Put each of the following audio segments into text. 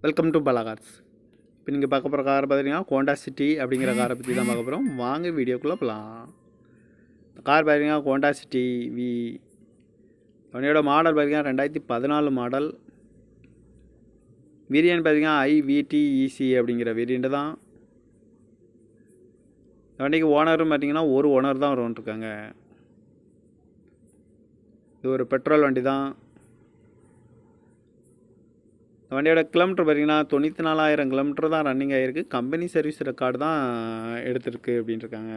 welcome to பலா cars இப்போ நீங்கள் பார்க்க போகிற கார் பார்த்தீங்கன்னா ஹோண்டா சிட்டி அப்படிங்கிற காரை பற்றி தான் பார்க்க போகிறோம் வாங்க வீடியோக்குள்ளே போகலாம் இந்த கார் பார்த்தீங்கன்னா ஹோண்டா சிட்டி வி வண்டியோட மாடல் பார்த்தீங்கன்னா ரெண்டாயிரத்தி பதினாலு மாடல் வேரியன்ட் பார்த்தீங்கன்னா ஐவிடிஇசி அப்படிங்கிற வேரியண்ட்டு தான் இந்த வண்டிக்கு ஓனரும் பார்த்தீங்கன்னா ஒரு ஓனர் தான் வருவன்ட்ருக்காங்க இது ஒரு பெட்ரோல் வண்டி தான் இந்த வண்டியோட கிலோமீட்டர் பார்த்தீங்கன்னா தொண்ணூற்றி நாலாயிரம் கிலோமீட்டர் தான் ரன்னிங் ஆகிருக்கு கம்பெனி சர்வீஸ் ரெக்கார்டு தான் எடுத்திருக்கு அப்படின்னு இருக்காங்க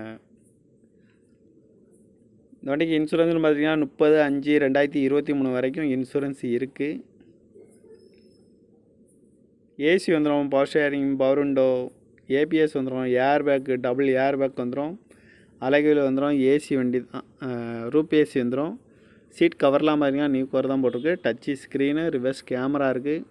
இந்த வண்டிக்கு இன்சூரன்ஸ்னு பார்த்தீங்கன்னா முப்பது அஞ்சு ரெண்டாயிரத்தி இருபத்தி மூணு வரைக்கும் இன்சூரன்ஸ் இருக்குது ஏசி வந்துடும் power steering power window ABS வந்துடும் air bag double air bag வந்துடும் அழகில் வந்துடும் ஏசி வண்டி தான் ரூப் ஏசி வந்துடும் சீட் கவர்லாம் பார்த்தீங்கன்னா நியூ கவர் தான் போட்டிருக்கு டச்சு ஸ்க்ரீனு ரிவர்ஸ் கேமரா இருக்குது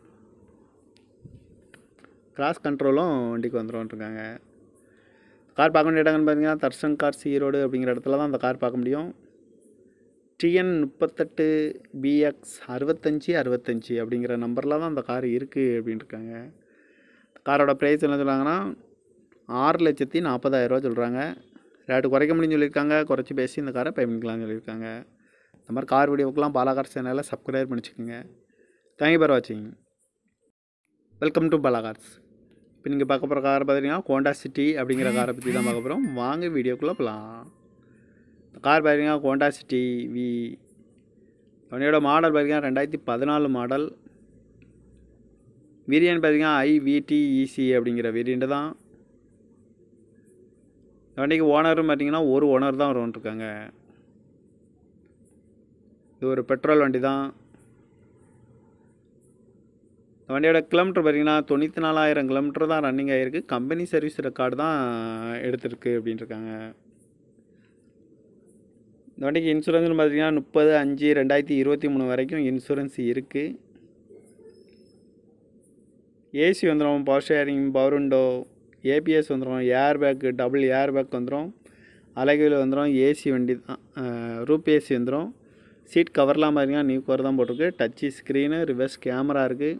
கிராஸ் கண்ட்ரோலும் வண்டிக்கு வந்துரும்ன்ட்ருக்காங்க கார் பார்க்க வேண்டிய இடங்கள்னு பார்த்தீங்கன்னா தர்ஷன் கார்ஸ் ஈரோடு அப்படிங்கிற இடத்துல தான் அந்த கார் பார்க்க முடியும் டிஎன் முப்பத்தெட்டு பிஎக்ஸ் அறுபத்தஞ்சி அறுபத்தஞ்சி அப்படிங்கிற நம்பரில் தான் அந்த கார் இருக்குது அப்படின்னு இருக்காங்க காரோட ப்ரைஸ் என்ன சொல்கிறாங்கன்னா ஆறு லட்சத்தி நாற்பதாயிரரூவா சொல்கிறாங்க ரேட்டு குறைக்க முடியும்னு சொல்லியிருக்காங்க குறைச்சி பேசி இந்த காரை பேமெண்ட்க்கலாம்னு சொல்லியிருக்காங்க இந்த மாதிரி கார் வீடியோக்கெலாம் பாலாகார் சேனலில் சப்ஸ்கிரைப் பண்ணிச்சுக்கோங்க தேங்க்யூ ஃபார் வாட்சிங் வெல்கம் டு பாலாகார்ஸ் இப்போ நீங்கள் பார்க்க போகிற கார் பார்த்தீங்கன்னா ஹோண்டா சிட்டி அப்படிங்கிற காரை பற்றி தான் பார்க்க போகிறோம் வாங்க வீடியோக்குள்ளே போகலாம் கார் பார்த்தீங்கன்னா ஹோண்டா சிட்டி வி வண்டியோட மாடல் பார்த்தீங்கன்னா ரெண்டாயிரத்தி பதினாலு மாடல் வேரியன்ட் பார்த்தீங்கன்னா ஐவிடிஇசி அப்படிங்கிற வேரியண்ட்டு தான் இந்த வண்டிக்கு ஓனரும் பார்த்தீங்கன்னா ஒரு ஓனர் தான் வருவன்ட்ருக்காங்க இது ஒரு பெட்ரோல் வண்டி தான் இந்த வண்டியோட கிலோமீட்டர் பார்த்தீங்கன்னா தொண்ணூற்றி நாலாயிரம் கிலோமீட்டர் தான் ரன்னிங் ஆகிருக்கு கம்பெனி சர்வீஸ் ரெக்கார்டு தான் எடுத்திருக்கு அப்படின்னு இருக்காங்க இந்த வண்டிக்கு இன்சூரன்ஸ்னு பார்த்தீங்கன்னா முப்பது அஞ்சு ரெண்டாயிரத்தி இருபத்தி மூணு வரைக்கும் இன்சூரன்ஸ் இருக்குது ஏசி வந்துடும் power steering power window ABS வந்துடும் air bag double air bag வந்துடும் அழகில் வந்துடும் ஏசி வண்டி தான் ரூப் ஏசி வந்துடும் சீட் கவர்லாம் பார்த்தீங்கன்னா நியூ கவர் தான் போட்டிருக்கு டச்சு ஸ்க்ரீனு ரிவர்ஸ் கேமரா இருக்குது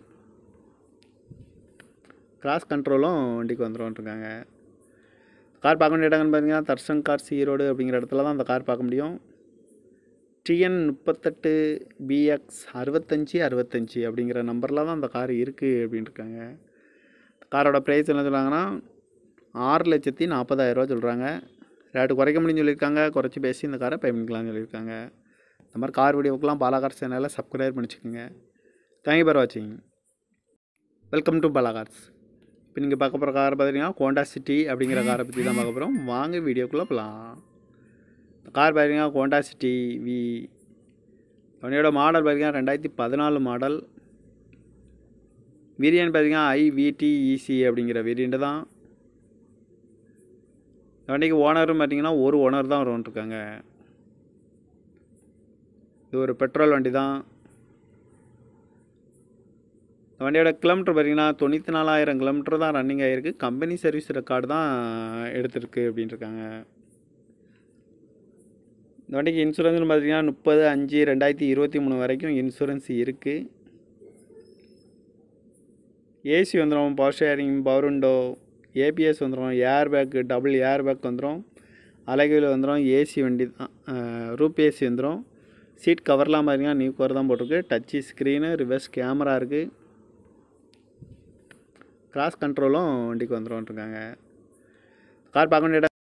கிராஸ் கண்ட்ரோலும் வண்டிக்கு வந்துரும்ன்ட்ருக்காங்க கார் பார்க்க வேண்டிய இடங்கள்னு பார்த்தீங்கன்னா தர்ஷன் கார்ஸ் ஈரோடு அப்படிங்கிற இடத்துல தான் அந்த கார் பார்க்க முடியும் டிஎன் முப்பத்தெட்டு பிஎக்ஸ் அறுபத்தஞ்சி அறுபத்தஞ்சி அப்படிங்கிற நம்பரில் தான் அந்த கார் இருக்குது அப்படின்னு இருக்காங்க காரோட ப்ரைஸ் என்ன சொல்கிறாங்கன்னா ஆறு லட்சத்தி நாற்பதாயிரரூவா சொல்கிறாங்க ரேட்டு குறைக்க முடியும்னு சொல்லியிருக்காங்க குறைச்சி பேசி இந்த காரை பேமெண்ட்க்கலாம்னு சொல்லியிருக்காங்க இந்த மாதிரி கார் வீடியோக்கெலாம் பாலாகார் சேனலில் சப்ஸ்கிரைப் பண்ணிச்சுக்கோங்க தேங்க்யூ ஃபார் வாட்சிங் வெல்கம் டு பாலாகார்ஸ் இப்போ நீங்கள் பார்க்க போகிற கார் பார்த்தீங்கன்னா ஹோண்டா சிட்டி அப்படிங்கிற காரை பற்றி தான் பார்க்க போகிறோம் வாங்க வீடியோக்குள்ளே போகலாம் கார் பார்த்தீங்கன்னா ஹோண்டா சிட்டி வி வண்டியோட மாடல் பார்த்தீங்கன்னா ரெண்டாயிரத்தி பதினாலு மாடல் வேரியன்ட் பார்த்தீங்கன்னா ஐவிடிஇசி அப்படிங்கிற வேரியண்ட்டு தான் இந்த வண்டிக்கு ஓனரும் பார்த்தீங்கன்னா ஒரு ஓனர் தான் வருவன்ட்ருக்காங்க இது ஒரு பெட்ரோல் வண்டி தான் இந்த வண்டியோட கிலோமீட்டர் பார்த்தீங்கன்னா தொண்ணூற்றி நாலாயிரம் கிலோமீட்டர் தான் ரன்னிங் ஆகிருக்கு கம்பெனி சர்வீஸ் ரெக்கார்டு தான் எடுத்திருக்கு அப்படின்னு இருக்காங்க இந்த வண்டிக்கு இன்சூரன்ஸ்னு பார்த்தீங்கன்னா முப்பது அஞ்சு ரெண்டாயிரத்தி இருபத்தி மூணு வரைக்கும் இன்சூரன்ஸ் இருக்குது ஏசி வந்துடும் power steering power window ABS வந்துடும் air bag double air bag வந்துடும் அழகில் வந்துடும் ஏசி வண்டி தான் ரூப் ஏசி வந்துடும் சீட் கவர்லாம் பார்த்தீங்கன்னா நியூ கவர் தான் போட்டிருக்கு டச்சு ஸ்க்ரீனு ரிவர்ஸ் கேமரா இருக்குது கிராஸ் கண்ட்ரோலும் வண்டிக்கு வந்துரும்ன்ட்ருக்காங்க கார் பார்க்க வேண்டிய இடம்